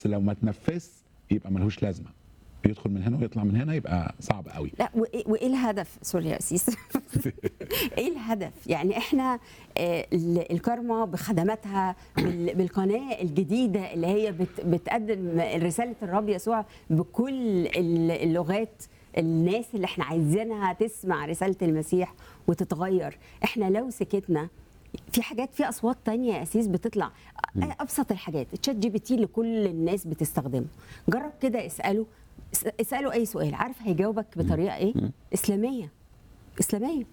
لو ما تنفذش يبقى ملهوش لازمه يدخل من هنا ويطلع من هنا يبقى صعب قوي لا وايه وإيه الهدف سوري يا اسيس ايه الهدف يعني احنا آه، ال- الكارما بخدماتها بال- بالقناه الجديده اللي هي بت- بتقدم رساله الرب يسوع بكل ال- اللغات الناس اللي احنا عايزينها تسمع رساله المسيح وتتغير احنا لو سكتنا في حاجات في اصوات تانية يا اسيس بتطلع ابسط الحاجات تشات جي بي تي اللي كل الناس بتستخدمه جرب كده اساله اس- اساله اي سؤال عارف هيجاوبك بطريقه ايه اسلاميه اسلاميه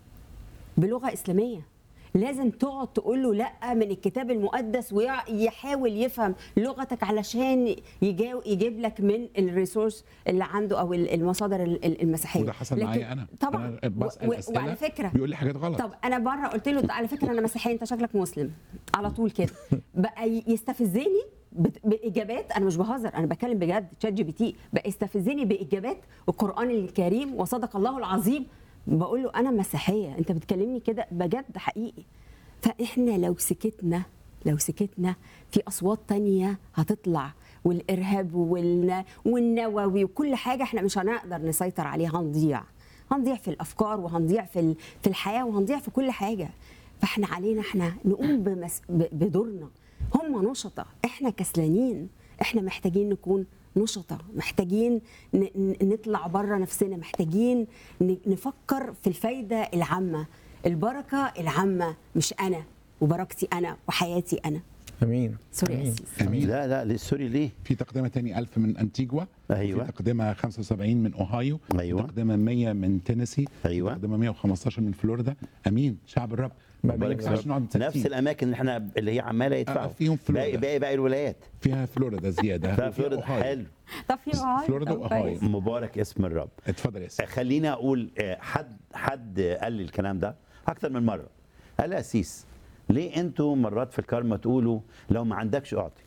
بلغه اسلاميه لازم تقعد تقول له لا من الكتاب المقدس ويحاول يفهم لغتك علشان يجاو يجيب لك من الريسورس اللي عنده او ال- المصادر ال- ال- المسيحيه وده حصل لكن- معايا انا طبعا أنا بسال و- و- اسئله وعلى فكره بيقول لي حاجات غلط طب انا مره قلت له على فكره انا مسيحيه انت شكلك مسلم على طول كده بقى ي- يستفزني بت- باجابات انا مش بهزر انا بتكلم بجد تشات جي بي تي بقى يستفزني باجابات القران الكريم وصدق الله العظيم بقول له انا مسيحيه انت بتكلمني كده بجد حقيقي فاحنا لو سكتنا لو سكتنا في اصوات تانية هتطلع والارهاب والن... والنووي وكل حاجه احنا مش هنقدر نسيطر عليها هنضيع هنضيع في الافكار وهنضيع في ال- في الحياه وهنضيع في كل حاجه فاحنا علينا احنا نقوم بمس... ب- بدورنا هم نشطة احنا كسلانين احنا محتاجين نكون نشطة محتاجين ن... ن- نطلع بره نفسنا محتاجين ن... نفكر في الفايدة العامة البركة العامة مش أنا وبركتي أنا وحياتي أنا امين سوري يا امين أسيس امين لا لا ليه سوري ليه؟ في تقدمه تاني 1000 من انتيجوا أيوة. في تقدمه 75 من اوهايو أيوة. في تقدمه 100 من تينيسي أيوة. في تقدمه 115 من فلوريدا امين شعب الرب ما بارك بينفعش رب. نقعد نفس ساكتين الاماكن اللي احنا اللي هي عماله يدفعوا فيهم فلوريدا. باقي باقي باقي الولايات فيها فلوريدا زياده فيها وفيها فلوريدا أوهايو. حلو طب في أوهايو؟ فلوريدا طب وأوهايو. كويس. مبارك اسم الرب اتفضل يا سيدي خليني اقول آه، حد حد قال لي الكلام ده اكتر من مره قال لي يا سيس ليه انتوا مرات في الكارما تقولوا لو ما عندكش اعطي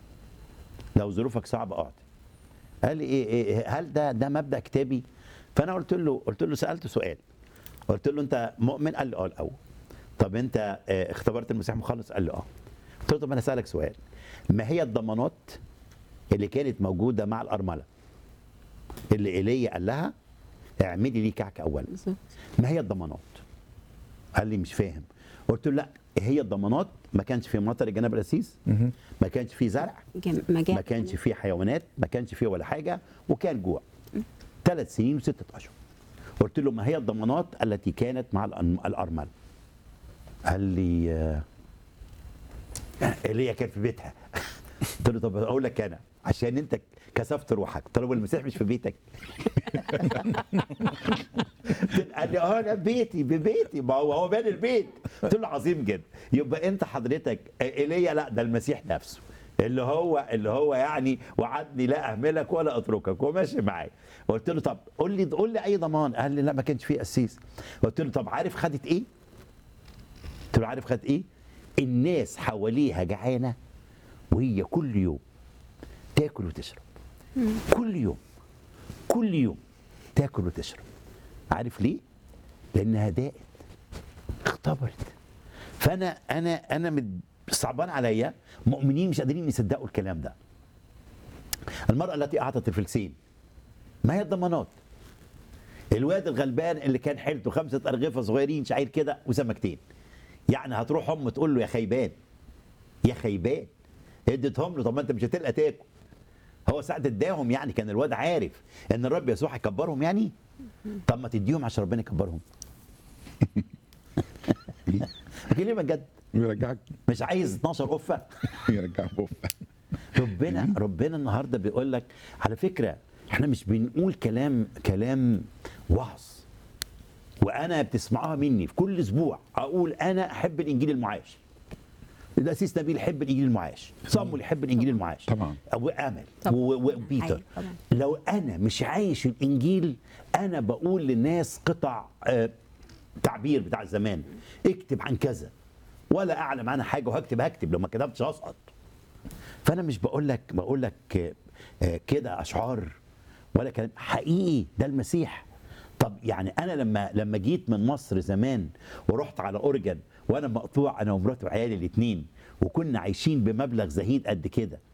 لو ظروفك صعبه اعطي قال لي ايه, إيه هل ده ده مبدا كتابي فانا قلت له قلت له سالته سؤال قلت له انت مؤمن قال لي اه الاول طب انت آه، اختبرت المسيح مخلص قال لي اه قلت له طب انا اسالك سؤال ما هي الضمانات اللي كانت موجوده مع الارمله اللي ايليا قال لها اعملي لي كعك اولا بالظبط. ما هي الضمانات قال لي مش فاهم قلت له لا هي الضمانات ما كانش في مطر جناب الاسيس ما كانش في زرع جم- مجال ما كانش في حيوانات ما كانش في ولا حاجه وكان جوع ثلاث سنين وستة اشهر قلت له ما هي الضمانات التي كانت مع الأن- الارمل قال لي آه، اللي هي كانت في بيتها قلت له طب اقول لك انا عشان انت كسفت روحك طب المسيح مش في بيتك قال لي اه انا بيتي ببيتي ما هو هو بان البيت قلت له عظيم جدا يبقى انت حضرتك ايليا لا ده المسيح نفسه اللي هو اللي هو يعني وعدني لا اهملك ولا اتركك وماشي معايا قلت له طب قول لي قول لي اي ضمان قال لي لا ما كانش فيه قسيس قلت له طب عارف خدت ايه قلت له عارف خدت ايه الناس حواليها جعانه وهي كل يوم تاكل وتشرب كل يوم كل يوم تاكل وتشرب عارف ليه لانها داقت اختبرت فانا انا انا مد- صعبان عليا مؤمنين مش قادرين يصدقوا الكلام ده المراه التي اعطت الفلسين ما هي الضمانات الواد الغلبان اللي كان حيلته خمسه ارغفه صغيرين شعير كده وسمكتين يعني هتروح ام تقول له يا خيبان يا خيبان اديتهم له طب ما انت مش هتلقى تاكل هو ساعة اداهم يعني كان الواد عارف ان الرب يسوع هيكبرهم يعني طب ما تديهم عشان ربنا يكبرهم ليه بجد يرجعك مش عايز 12 قفه يرجعك بوفة ربنا ربنا النهارده بيقول لك على فكره احنا مش بنقول كلام كلام وعظ وانا بتسمعوها مني في كل اسبوع اقول انا احب الانجيل المعاش الاسيس نبيل يحب الانجيل المعاش صمول يحب الانجيل المعاش طبعا. وامل طبعا. و- و- وبيتر أيوة، طبعا. لو انا مش عايش الانجيل انا بقول للناس قطع آه، تعبير بتاع زمان اكتب عن كذا ولا اعلم عنها حاجه وهكتب هكتب لو ما كتبتش هسقط فانا مش بقول لك بقول لك آه، آه، كده اشعار ولا كلام حقيقي ده المسيح طب يعني انا لما لما جيت من مصر زمان ورحت على اورجن وانا مقطوع انا ومراتي وعيالي الاثنين وكنا عايشين بمبلغ زهيد قد كده